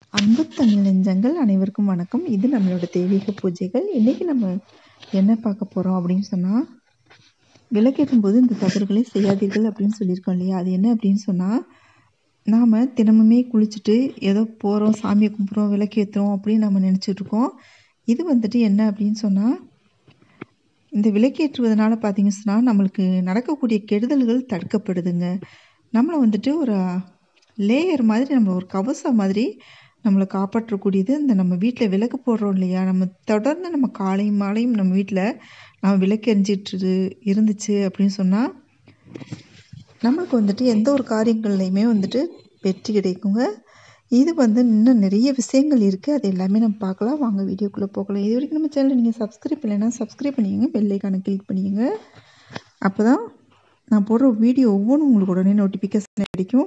அன்பு தமிழ் நெஞ்சங்கள் அனைவருக்கும் வணக்கம் இது நம்மளோட தெய்வீக பூஜைகள் இன்றைக்கி நம்ம என்ன பார்க்க போகிறோம் அப்படின்னு சொன்னால் விளக்கேற்றும் போது இந்த தவறுகளை செய்யாதீர்கள் அப்படின்னு சொல்லியிருக்கோம் இல்லையா அது என்ன அப்படின்னு சொன்னால் நாம் தினமுமே குளிச்சுட்டு ஏதோ போகிறோம் சாமியை கும்பிட்றோம் விளக்கேற்றுறோம் அப்படின்னு நம்ம நினச்சிட்டு இருக்கோம் இது வந்துட்டு என்ன அப்படின்னு சொன்னால் இந்த விளக்கேற்றுவதனால பார்த்தீங்கன்னு சொன்னால் நம்மளுக்கு நடக்கக்கூடிய கெடுதல்கள் தடுக்கப்படுதுங்க நம்மளை வந்துட்டு ஒரு லேயர் மாதிரி நம்ம ஒரு கவசம் மாதிரி நம்மளை காப்பாற்றக்கூடியது இந்த நம்ம வீட்டில் விளக்கு போடுறோம் இல்லையா நம்ம தொடர்ந்து நம்ம காலையும் மாலையும் நம்ம வீட்டில் நம்ம விளக்கு எரிஞ்சிட்டு இருந்துச்சு அப்படின்னு சொன்னால் நம்மளுக்கு வந்துட்டு எந்த ஒரு காரியங்கள்லையுமே வந்துட்டு வெற்றி கிடைக்குங்க இது வந்து இன்னும் நிறைய விஷயங்கள் இருக்குது அது எல்லாமே நம்ம பார்க்கலாம் வாங்க வீடியோக்குள்ளே போகலாம் இது வரைக்கும் நம்ம சேனலை நீங்கள் சப்ஸ்கிரைப் பண்ணலைன்னா சப்ஸ்கிரைப் பண்ணிக்கோங்க பெல்லைக்கான கிளிக் பண்ணிக்கோங்க அப்போ தான் நான் போடுற வீடியோ ஒவ்வொன்றும் உங்களுக்கு உடனே நோட்டிஃபிகேஷன் கிடைக்கும்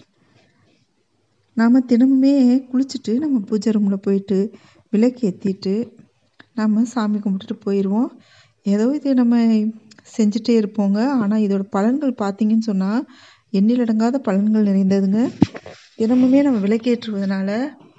நாம் தினமுமே குளிச்சுட்டு நம்ம பூஜை ரூமில் போயிட்டு விளக்கு ஏற்றிட்டு நம்ம சாமி கும்பிட்டுட்டு போயிடுவோம் ஏதோ இது நம்ம செஞ்சுட்டே இருப்போங்க ஆனால் இதோட பலன்கள் பார்த்தீங்கன்னு சொன்னால் எண்ணிலடங்காத பலன்கள் நிறைந்ததுங்க தினமுமே நம்ம விளக்கேற்றுவதனால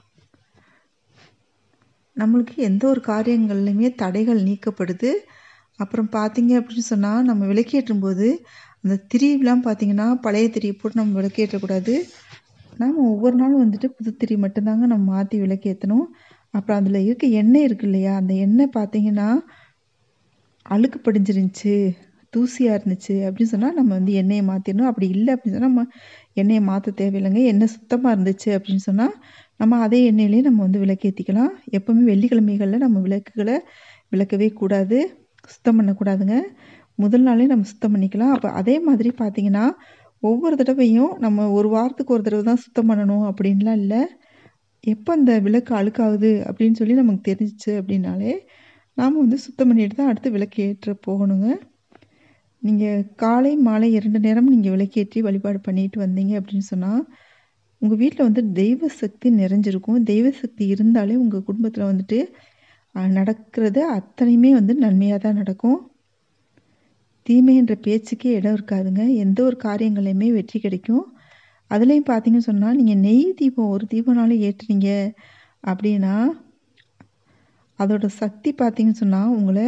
நம்மளுக்கு எந்த ஒரு காரியங்கள்லையுமே தடைகள் நீக்கப்படுது அப்புறம் பார்த்தீங்க அப்படின்னு சொன்னால் நம்ம விளக்கேற்றும் போது அந்த திரிலாம் பார்த்தீங்கன்னா பழைய திரியை போட்டு நம்ம விளக்கேற்றக்கூடாது நாம் ஒவ்வொரு நாளும் வந்துட்டு புது திரி மட்டும்தாங்க நம்ம மாற்றி விளக்கேற்றணும் அப்புறம் அதில் இருக்க எண்ணெய் இருக்கு இல்லையா அந்த எண்ணெய் பார்த்தீங்கன்னா அழுக்கு படிஞ்சிருந்துச்சு தூசியாக இருந்துச்சு அப்படின்னு சொன்னால் நம்ம வந்து எண்ணெயை மாற்றிடணும் அப்படி இல்லை அப்படின்னு சொன்னால் நம்ம எண்ணெயை மாற்ற தேவையில்லைங்க எண்ணெய் சுத்தமாக இருந்துச்சு அப்படின்னு சொன்னால் நம்ம அதே எண்ணெயிலே நம்ம வந்து விளக்கேற்றிக்கலாம் எப்போவுமே வெள்ளிக்கிழமைகளில் நம்ம விளக்குகளை விளக்கவே கூடாது சுத்தம் பண்ணக்கூடாதுங்க முதல் நாளே நம்ம சுத்தம் பண்ணிக்கலாம் அப்போ அதே மாதிரி பார்த்தீங்கன்னா ஒவ்வொரு தடவையும் நம்ம ஒரு வாரத்துக்கு ஒரு தடவை தான் சுத்தம் பண்ணணும் அப்படின்லாம் இல்லை எப்போ அந்த விளக்கு அழுக்காகுது அப்படின்னு சொல்லி நமக்கு தெரிஞ்சிச்சு அப்படின்னாலே நாம் வந்து சுத்தம் பண்ணிட்டு தான் அடுத்து விளக்கு ஏற்ற போகணுங்க நீங்கள் காலை மாலை இரண்டு நேரம் நீங்கள் விளக்கேற்றி வழிபாடு பண்ணிட்டு வந்தீங்க அப்படின்னு சொன்னால் உங்கள் வீட்டில் வந்து தெய்வ சக்தி நிறைஞ்சிருக்கும் தெய்வ சக்தி இருந்தாலே உங்கள் குடும்பத்தில் வந்துட்டு நடக்கிறது அத்தனையுமே வந்து நன்மையாக தான் நடக்கும் தீமை என்ற பேச்சுக்கே இடம் இருக்காதுங்க எந்த ஒரு காரியங்களையுமே வெற்றி கிடைக்கும் அதுலேயும் பார்த்தீங்கன்னு சொன்னால் நீங்கள் நெய் தீபம் ஒரு தீபம்னாலும் ஏற்றுனீங்க அப்படின்னா அதோட சக்தி பார்த்தீங்கன்னு சொன்னால் உங்களை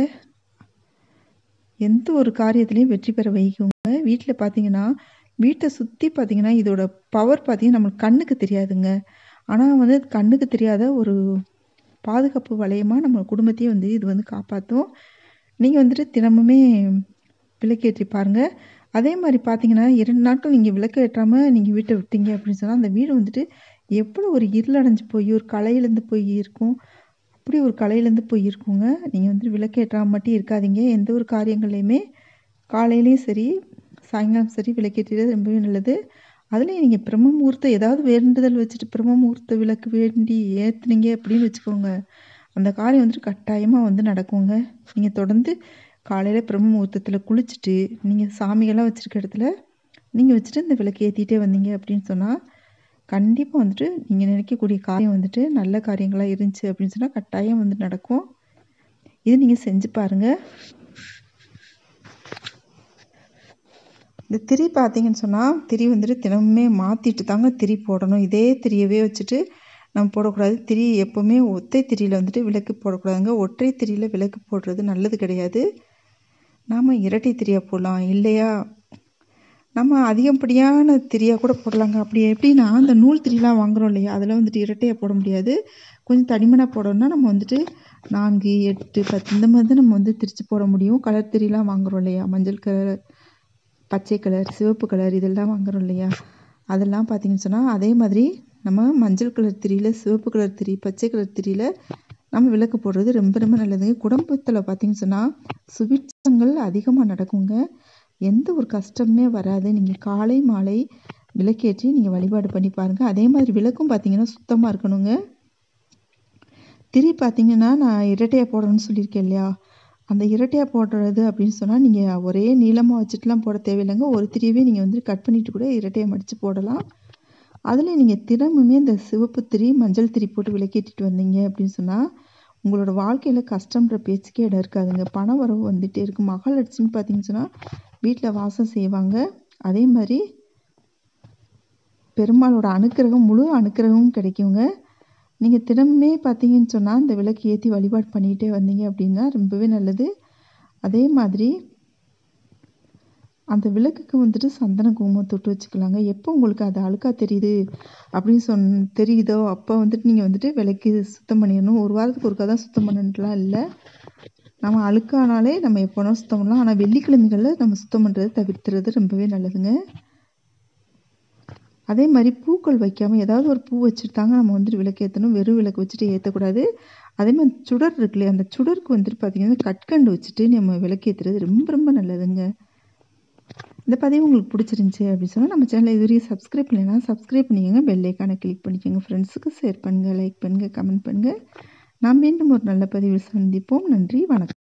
எந்த ஒரு காரியத்துலேயும் வெற்றி பெற வைக்குங்க வீட்டில் பார்த்தீங்கன்னா வீட்டை சுற்றி பார்த்தீங்கன்னா இதோட பவர் பார்த்தீங்கன்னா நம்மளுக்கு கண்ணுக்கு தெரியாதுங்க ஆனால் வந்து கண்ணுக்கு தெரியாத ஒரு பாதுகாப்பு வளையமாக நம்ம குடும்பத்தையே வந்து இது வந்து காப்பாற்றும் நீங்கள் வந்துட்டு தினமுமே விளக்கேற்றி பாருங்கள் அதே மாதிரி பார்த்தீங்கன்னா இரண்டு நாட்கள் நீங்கள் விளக்கு ஏற்றாமல் நீங்கள் வீட்டை விட்டீங்க அப்படின்னு சொன்னால் அந்த வீடு வந்துட்டு எவ்வளோ ஒரு இருளடைஞ்சு போய் ஒரு கலையிலேருந்து போய் இருக்கும் அப்படி ஒரு கலையிலேருந்து போய் இருக்குங்க நீங்கள் வந்துட்டு விளக்கு ஏற்றாமல் மட்டும் இருக்காதீங்க எந்த ஒரு காரியங்கள்லையுமே காலையிலையும் சரி சாயங்காலம் சரி விளக்கேற்றிறது ரொம்பவே நல்லது அதுலேயும் நீங்கள் பிரம்ம முகூர்த்தம் ஏதாவது வேண்டுதல் வச்சுட்டு பிரம்ம முகூர்த்த விளக்கு வேண்டி ஏற்றுனீங்க அப்படின்னு வச்சுக்கோங்க அந்த காரியம் வந்துட்டு கட்டாயமாக வந்து நடக்குங்க நீங்கள் தொடர்ந்து காலையில் பிரம்ம முகூர்த்தத்தில் குளிச்சுட்டு நீங்கள் சாமிகள்லாம் வச்சுருக்க இடத்துல நீங்கள் வச்சுட்டு இந்த விளக்கு ஏற்றிட்டே வந்தீங்க அப்படின்னு சொன்னால் கண்டிப்பாக வந்துட்டு நீங்கள் நினைக்கக்கூடிய காரியம் வந்துட்டு நல்ல காரியங்களாக இருந்துச்சு அப்படின்னு சொன்னால் கட்டாயம் வந்து நடக்கும் இது நீங்கள் செஞ்சு பாருங்கள் இந்த திரி பார்த்தீங்கன்னு சொன்னால் திரி வந்துட்டு தினமுமே மாற்றிட்டு தாங்க திரி போடணும் இதே திரியவே வச்சுட்டு நம்ம போடக்கூடாது திரி எப்போவுமே ஒத்தை திரியில் வந்துட்டு விளக்கு போடக்கூடாதுங்க ஒற்றை திரியில் விளக்கு போடுறது நல்லது கிடையாது நாம் இரட்டை திரியாக போடலாம் இல்லையா நம்ம அதிகப்படியான திரியாக கூட போடலாங்க அப்படி எப்படின்னா அந்த நூல் திரிலாம் வாங்குகிறோம் இல்லையா அதில் வந்துட்டு இரட்டையாக போட முடியாது கொஞ்சம் தடிமனாக போடணும்னா நம்ம வந்துட்டு நான்கு எட்டு பத்து இந்த மாதிரி தான் நம்ம வந்து திரிச்சு போட முடியும் கலர் திரிலாம் வாங்குகிறோம் இல்லையா மஞ்சள் கலர் பச்சை கலர் சிவப்பு கலர் இதெல்லாம் வாங்குகிறோம் இல்லையா அதெல்லாம் பார்த்திங்கன்னு சொன்னால் அதே மாதிரி நம்ம மஞ்சள் கலர் திரியில் சிவப்பு கலர் திரி பச்சை கலர் திரியில் நம்ம விளக்கு போடுறது ரொம்ப ரொம்ப நல்லதுங்க குடும்பத்தில் பார்த்திங்கன்னு சொன்னால் சுபிட்சங்கள் அதிகமாக நடக்குங்க எந்த ஒரு கஷ்டமே வராது நீங்கள் காலை மாலை விளக்கேற்றி நீங்கள் வழிபாடு பண்ணி பாருங்கள் அதே மாதிரி விளக்கும் பார்த்திங்கன்னா சுத்தமாக இருக்கணுங்க திரி பார்த்திங்கன்னா நான் இரட்டையாக போடணும்னு சொல்லியிருக்கேன் இல்லையா அந்த இரட்டையாக போடுறது அப்படின்னு சொன்னால் நீங்கள் ஒரே நீளமாக வச்சுட்டுலாம் போட தேவையில்லைங்க ஒரு திரியவே நீங்கள் வந்து கட் பண்ணிவிட்டு கூட இரட்டையை மடித்து போடலாம் அதில் நீங்கள் தினமுமே இந்த சிவப்பு திரி மஞ்சள் திரி போட்டு விளக்கேற்றிட்டு வந்தீங்க அப்படின்னு சொன்னால் உங்களோட வாழ்க்கையில் கஷ்டன்ற பேச்சுக்கே இடம் இருக்காதுங்க பண வரவு வந்துகிட்டே இருக்குது மகாலட்சுமி பார்த்தீங்கன்னு சொன்னால் வீட்டில் வாசம் செய்வாங்க அதே மாதிரி பெருமாளோட அனுக்கிரகம் முழு அனுக்கிரகமும் கிடைக்குங்க நீங்கள் தினமுமே பார்த்தீங்கன்னு சொன்னால் இந்த விளக்கு ஏற்றி வழிபாடு பண்ணிக்கிட்டே வந்தீங்க அப்படின்னா ரொம்பவே நல்லது அதே மாதிரி அந்த விளக்குக்கு வந்துட்டு சந்தன குங்குமம் தொட்டு வச்சுக்கலாங்க எப்போ உங்களுக்கு அது அழுக்காக தெரியுது அப்படின்னு சொன் தெரியுதோ அப்போ வந்துட்டு நீங்கள் வந்துட்டு விளக்கு சுத்தம் பண்ணிடணும் ஒரு வாரத்துக்கு ஒருக்கா தான் சுத்தம் பண்ணணுன்ட்டுலாம் இல்லை நம்ம அழுக்கானாலே நம்ம எப்போ வேணாலும் சுத்தம் பண்ணலாம் ஆனால் வெள்ளிக்கிழமைகளில் நம்ம சுத்தம் பண்ணுறது தவிர்த்துறது ரொம்பவே நல்லதுங்க அதே மாதிரி பூக்கள் வைக்காமல் ஏதாவது ஒரு பூ வச்சுட்டாங்க நம்ம வந்துட்டு விளக்கு ஏற்றணும் வெறும் விளக்கு வச்சுட்டு ஏற்றக்கூடாது அதே மாதிரி சுடர் இருக்கு இல்லையா அந்த சுடருக்கு வந்துட்டு பார்த்திங்கன்னா கற்கண்டு வச்சுட்டு நம்ம விளக்கு ஏற்றுறது ரொம்ப ரொம்ப நல்லதுங்க இந்த பதிவு உங்களுக்கு பிடிச்சிருந்துச்சி அப்படின்னு சொன்னால் நம்ம சேனலை இது வரைக்கும் சப்ஸ்கிரைப் பண்ணலைன்னா சப்ஸ்கிரைப் பண்ணிக்கோங்க பெல் ஐக்கானை கிளிக் பண்ணிக்கோங்க ஃப்ரெண்ட்ஸுக்கு ஷேர் பண்ணுங்கள் லைக் பண்ணுங்கள் கமெண்ட் பண்ணுங்கள் நாம் மீண்டும் ஒரு நல்ல பதிவில் சந்திப்போம் நன்றி வணக்கம்